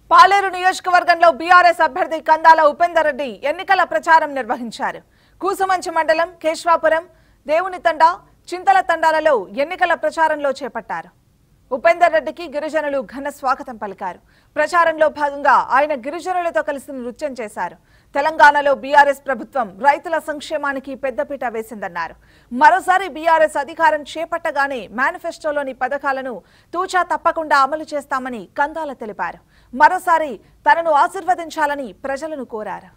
పాలేరు నియోజకవర్గంలో బీఆర్ఎస్ అభ్యర్థి కందాల ఉపేందర్ రెడ్డి ఎన్నికల ప్రచారం నిర్వహించారు కూసుమంచి మండలం కేశవాపురం దేవునితండ చింతల తండాలలో ఎన్నికల ప్రచారంలో చేపట్టారు ఉపేందర్ రెడ్డికి గిరిజనులు ఘన స్వాగతం పలికారు ప్రచారంలో భాగంగా ఆయన గిరిజనులతో కలిసి నృత్యం చేశారు తెలంగాణలో బీఆర్ఎస్ ప్రభుత్వం రైతుల సంక్షేమానికి పెద్దపీట వేసిందన్నారు మరోసారి బీఆర్ఎస్ అధికారం చేపట్టగానే మేనిఫెస్టోలోని పథకాలను తూచా తప్పకుండా అమలు చేస్తామని కందాల తెలిపారు మరోసారి తనను ఆశీర్వదించాలని ప్రజలను కోరారు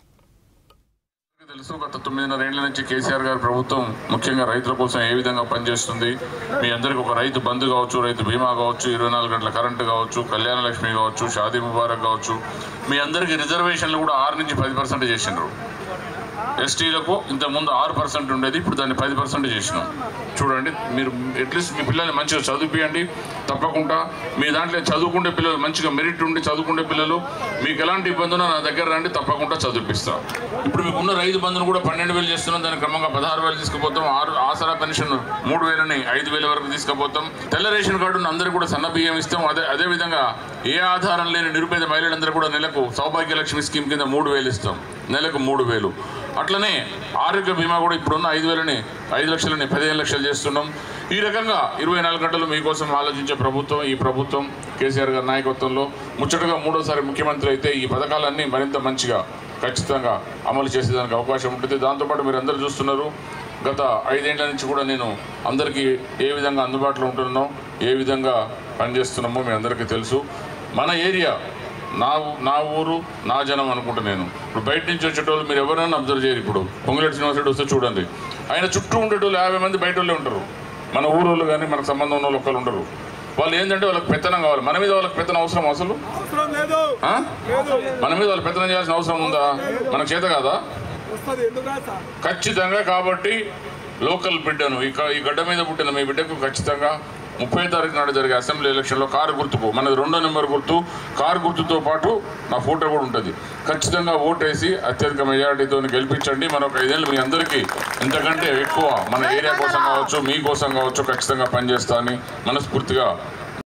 తెలుసు గత తొమ్మిదిన్నర ఏళ్ల నుంచి కేసీఆర్ గారి ప్రభుత్వం ముఖ్యంగా రైతుల కోసం ఏ విధంగా పనిచేస్తుంది మీ అందరికి ఒక రైతు బంధు కావచ్చు రైతు బీమా కావచ్చు ఇరవై నాలుగు గంటల కరెంటు కావచ్చు కళ్యాణ లక్ష్మి కావచ్చు షాదీ ముబారక్ కావచ్చు మీ అందరికి రిజర్వేషన్లు కూడా ఆరు నుంచి పది పర్సెంట్ చేసిండ్రు ఎస్టీలకు ఇంతకుముందు ఆరు పర్సెంట్ ఉండేది ఇప్పుడు దాన్ని పది పర్సెంట్ చేసినాం చూడండి మీరు అట్లీస్ట్ మీ పిల్లల్ని మంచిగా చదివిపియండి తప్పకుండా మీ దాంట్లో చదువుకునే పిల్లలు మంచిగా మెరిట్ ఉండి చదువుకునే పిల్లలు మీకు ఎలాంటి ఇబ్బంది ఉన్నా నా దగ్గర రండి తప్పకుండా చదివిపిస్తా ఇప్పుడు మీకు ఉన్న రైతు బంధును కూడా పన్నెండు వేలు చేస్తున్నాం దాని క్రమంగా పదహారు వేలు తీసుకుపోతాం ఆరు ఆసరా పెన్షన్ మూడు వేలని ఐదు వేల వరకు తీసుకుపోతాం తెల్ల రేషన్ కార్డును అందరికీ కూడా సన్న బియ్యం ఇస్తాం అదే అదే విధంగా ఏ ఆధారం లేని నిరుపేద మహిళలందరూ కూడా నెలకు సౌభాగ్య లక్ష్మి స్కీమ్ కింద మూడు వేలు ఇస్తాం నెలకు మూడు వేలు అట్లనే ఆరోగ్య బీమా కూడా ఇప్పుడున్న ఐదు వేలని ఐదు లక్షలని పదిహేను లక్షలు చేస్తున్నాం ఈ రకంగా ఇరవై నాలుగు గంటలు మీకోసం ఆలోచించే ప్రభుత్వం ఈ ప్రభుత్వం కేసీఆర్ గారి నాయకత్వంలో ముచ్చటగా మూడోసారి ముఖ్యమంత్రి అయితే ఈ పథకాలన్నీ మరింత మంచిగా ఖచ్చితంగా అమలు చేసేదానికి అవకాశం ఉంటుంది దాంతోపాటు మీరు అందరూ చూస్తున్నారు గత ఐదేళ్ల నుంచి కూడా నేను అందరికీ ఏ విధంగా అందుబాటులో ఉంటున్నానో ఏ విధంగా పనిచేస్తున్నామో మీ అందరికీ తెలుసు మన ఏరియా నా ఊ- నా ఊరు నా జనం అనుకుంటా నేను ఇప్పుడు బయట నుంచి వచ్చేటోళ్ళు మీరు ఎవరైనా అబ్జర్వ్ చేయరు ఇప్పుడు పొంగులేటి శ్రీనివాసరెడ్డి వస్తే చూడండి ఆయన చుట్టూ ఉండేటోళ్ళు యాభై మంది బయట వాళ్ళే ఉంటారు మన ఊరోళ్ళు కానీ మనకు సంబంధం ఉన్న వాళ్ళు ఒక్కరు ఉండరు వాళ్ళు ఏంటంటే వాళ్ళకి పెత్తనం కావాలి మన మీద వాళ్ళకి పెత్తనం అవసరం అసలు అవసరం లేదు ఆ? లేదు మన మీద వాళ్ళు పెత్తనం చేయాల్సిన అవసరం ఉందా మనకు చేత కాదా వస్తుంది ఎందుకు కాదు సార్ ఖచ్చితంగా కాబట్టి లోకల్ బిడ్డను ఈ క- ఈ గడ్డ మీద పుట్టిన మీ బిడ్డకు ఖచ్చితంగా ముప్పై తారీఖు నాడు జరిగే అసెంబ్లీ ఎలక్షన్లో కారు గుర్తుకు మనది రెండో నెంబర్ గుర్తు కారు గుర్తుతో పాటు నా ఫోటో కూడా ఉంటుంది ఖచ్చితంగా ఓటేసి అత్యధిక మెజారిటీతో గెలిపించండి మరొక ఐదేళ్ళు మీ అందరికీ ఇంతకంటే ఎక్కువ మన ఏరియా కోసం కావచ్చు మీ కోసం కావచ్చు ఖచ్చితంగా పనిచేస్తా అని మనస్ఫూర్తిగా